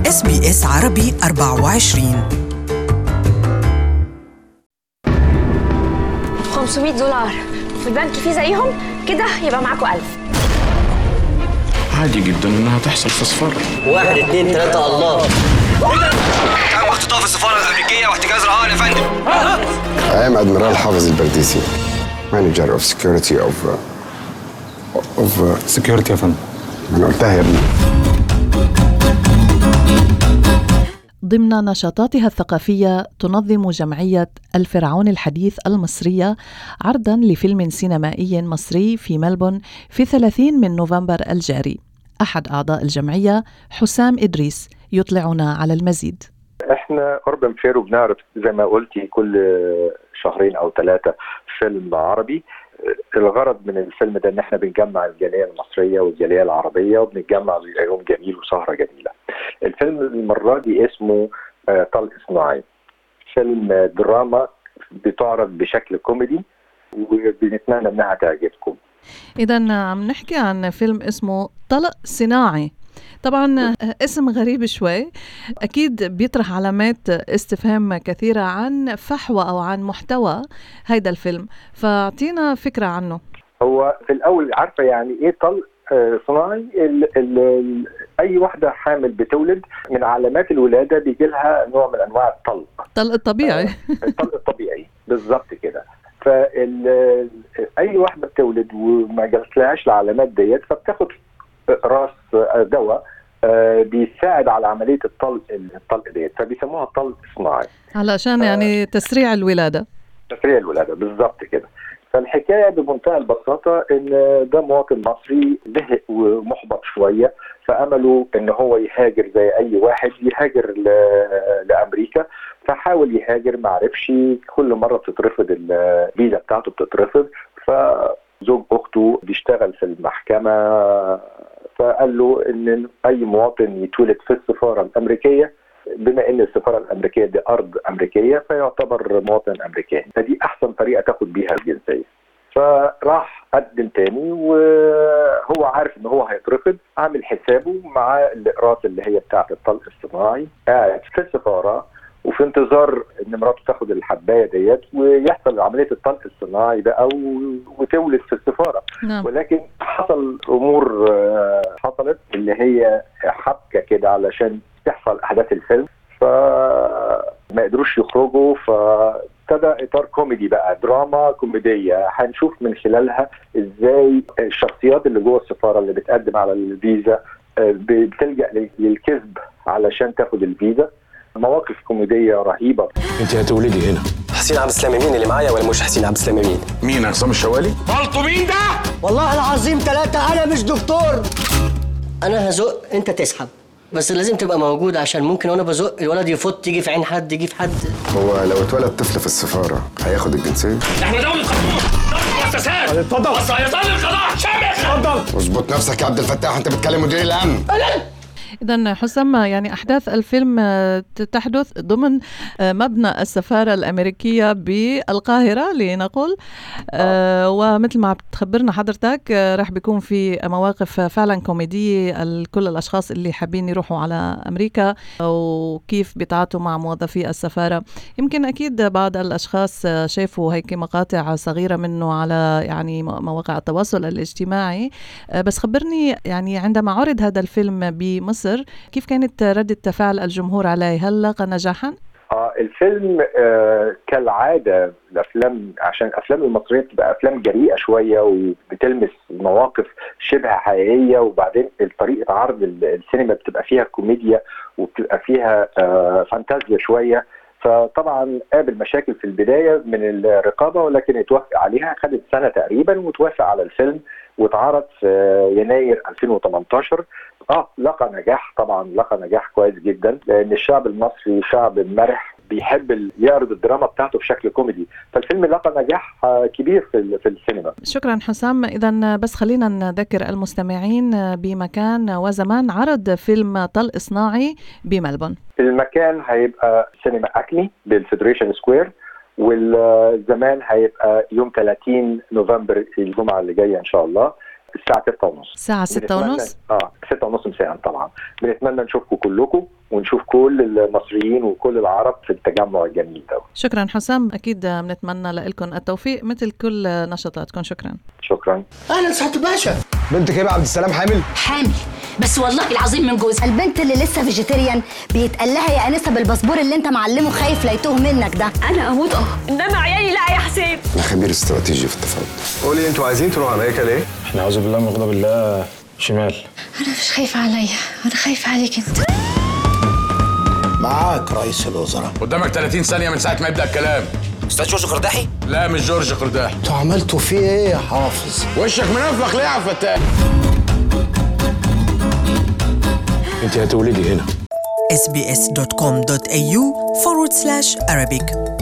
اس بي اس عربي 24 500 دولار في البنك في زيهم كده يبقى معاكم 1000 عادي جدا انها تحصل في صفر واحد اتنين تلاتة الله تم اختطاف السفارة الأمريكية واحتجاز رهائن يا فندم I am Admiral حافظ البرديسي manager of security of uh, of uh, سكيورتي يا فندم انا قلتها يا ابني ضمن نشاطاتها الثقافية تنظم جمعية الفرعون الحديث المصرية عرضا لفيلم سينمائي مصري في ملبون في 30 من نوفمبر الجاري أحد أعضاء الجمعية حسام إدريس يطلعنا على المزيد احنا اوربن فير وبنعرض زي ما قلتي كل شهرين او ثلاثه فيلم عربي الغرض من الفيلم ده ان احنا بنجمع الجاليه المصريه والجاليه العربيه وبنتجمع بيبقى يوم جميل وسهره جميله. الفيلم المره دي اسمه آه، طلق صناعي. فيلم آه، دراما بتعرض بشكل كوميدي وبنتمنى انها تعجبكم. إذا عم نحكي عن فيلم اسمه طلق صناعي طبعا اسم غريب شوي أكيد بيطرح علامات استفهام كثيرة عن فحوى أو عن محتوى هيدا الفيلم فأعطينا فكرة عنه هو في الاول عارفه يعني ايه طلق آه، صناعي ال ال ال اي واحده حامل بتولد من علامات الولاده بيجي لها نوع من انواع الطلق طلق الطبيعي الطلق الطبيعي بالظبط كده فال اي واحده بتولد وما جاتلهاش العلامات ديت فبتاخد راس دواء آه، بيساعد على عمليه الطلق الطلق ديت فبيسموها طلق صناعي علشان يعني تسريع الولادة تسريع الولاده بالظبط كده فالحكايه بمنتهى البساطه ان ده مواطن مصري زهق ومحبط شويه فامله ان هو يهاجر زي اي واحد يهاجر ل- لامريكا فحاول يهاجر ما عرفش كل مره بتترفض الفيزا بتاعته بتترفض فزوج اخته بيشتغل في المحكمه فقال له ان اي مواطن يتولد في السفاره الامريكيه بما ان السفاره الامريكيه دي ارض امريكيه فيعتبر مواطن امريكاني فدي احسن طريقه تاخد بيها الجنسيه فراح قدم تاني وهو عارف ان هو هيترفض عامل حسابه مع الاقراص اللي هي بتاعه الطلق الصناعي قاعد في السفاره وفي انتظار ان مراته تاخد الحبايه ديت ويحصل عمليه الطلق الصناعي بقى و- وتولد في السفاره نعم ولكن حصل امور آه، حصلت اللي هي حبكه كده علشان تحصل احداث الفيلم فما قدروش يخرجوا فابتدى اطار كوميدي بقى دراما كوميديه هنشوف من خلالها ازاي الشخصيات اللي جوه السفاره اللي بتقدم على الفيزا آه، بتلجا لل- للكذب علشان تاخد الفيزا مواقف كوميديه رهيبه انت هتولدي هنا حسين عبد السلام مين اللي معايا ولا مش حسين عبد السلام مين؟ مين عصام الشوالي بلطو مين ده؟ والله العظيم ثلاثة أنا مش دكتور أنا هزق أنت تسحب بس لازم تبقى موجود عشان ممكن وأنا بزق الولد يفوت يجي في عين حد يجي في حد هو لو اتولد طفل في السفاره هياخد الجنسيه احنا دولة قانون دولة مؤسسات اتفضل بس هيظل القضاء شامخ اتفضل اظبط نفسك يا عبد الفتاح انت بتكلم مدير الامن إذا حسام يعني أحداث الفيلم آه، تحدث ضمن آه، مبنى السفارة الأمريكية بالقاهرة لنقل آه، ومثل ما بتخبرنا حضرتك آه، رح بيكون في مواقف فعلا كوميدية لكل الأشخاص اللي حابين يروحوا على أمريكا وكيف بيتعاطوا مع موظفي السفارة يمكن أكيد بعض الأشخاص آه، شافوا هيك مقاطع صغيرة منه على يعني مواقع التواصل الاجتماعي آه، بس خبرني يعني عندما عرض هذا الفيلم بمصر كيف كانت ردة فعل الجمهور عليه هل لاقى نجاحا؟ اه الفيلم آه كالعاده الافلام عشان الافلام المصريه بتبقى افلام جريئه شويه وبتلمس مواقف شبه حقيقيه وبعدين طريقه عرض ال- السينما بتبقى فيها كوميديا وبتبقى فيها آه فانتازيا شويه فطبعا قابل مشاكل في البدايه من الرقابه ولكن اتوافق عليها خدت سنه تقريبا وتوافق على الفيلم واتعرض في يناير 2018 اه لقى نجاح طبعا لقى نجاح كويس جدا لان الشعب المصري شعب مرح بيحب ال- يعرض الدراما بتاعته بشكل كوميدي فالفيلم لقى نجاح آه، كبير في ال- في السينما شكرا حسام إذا بس خلينا نذكر المستمعين بمكان وزمان عرض فيلم طلق صناعي بملبون المكان هيبقى سينما اكمي بالفيدريشن سكوير والزمان هيبقى يوم 30 نوفمبر الجمعه اللي جايه ان شاء الله الساعه 6 ونص الساعة ستة ونص اه 6 ونص مساء طبعا بنتمنى نشوفكم كلكم ونشوف كل المصريين وكل العرب في التجمع الجميل ده شكرا حسام أكيد بنتمنى لكم التوفيق مثل كل نشاطاتكم شكرا شكرا اهلا سعاده الباشا بنتك ايه بقى عبد السلام حامل حامل بس والله العظيم من جوزها البنت اللي لسه فيجيتيريان بيتقال لها يا انسه بالباسبور اللي انت معلمه خايف لا يتوه منك ده انا اموت اه انما عيالي لا يا حسين انا خبير استراتيجي في التفاوض قولي انتوا عايزين تروحوا امريكا ليه؟ احنا اعوذ بالله من غضب الله شمال انا مش خايفه عليا انا خايفه عليك انت معاك رئيس الوزراء قدامك 30 ثانيه من ساعه ما يبدا الكلام استاذ جورج قرداحي لا مش جورج قرداح انتوا عملتوا فيه ايه يا حافظ؟ وشك منفخ ليه يا عبد الفتاح انت هتولدي هنا sbs.com.au forward slash Arabic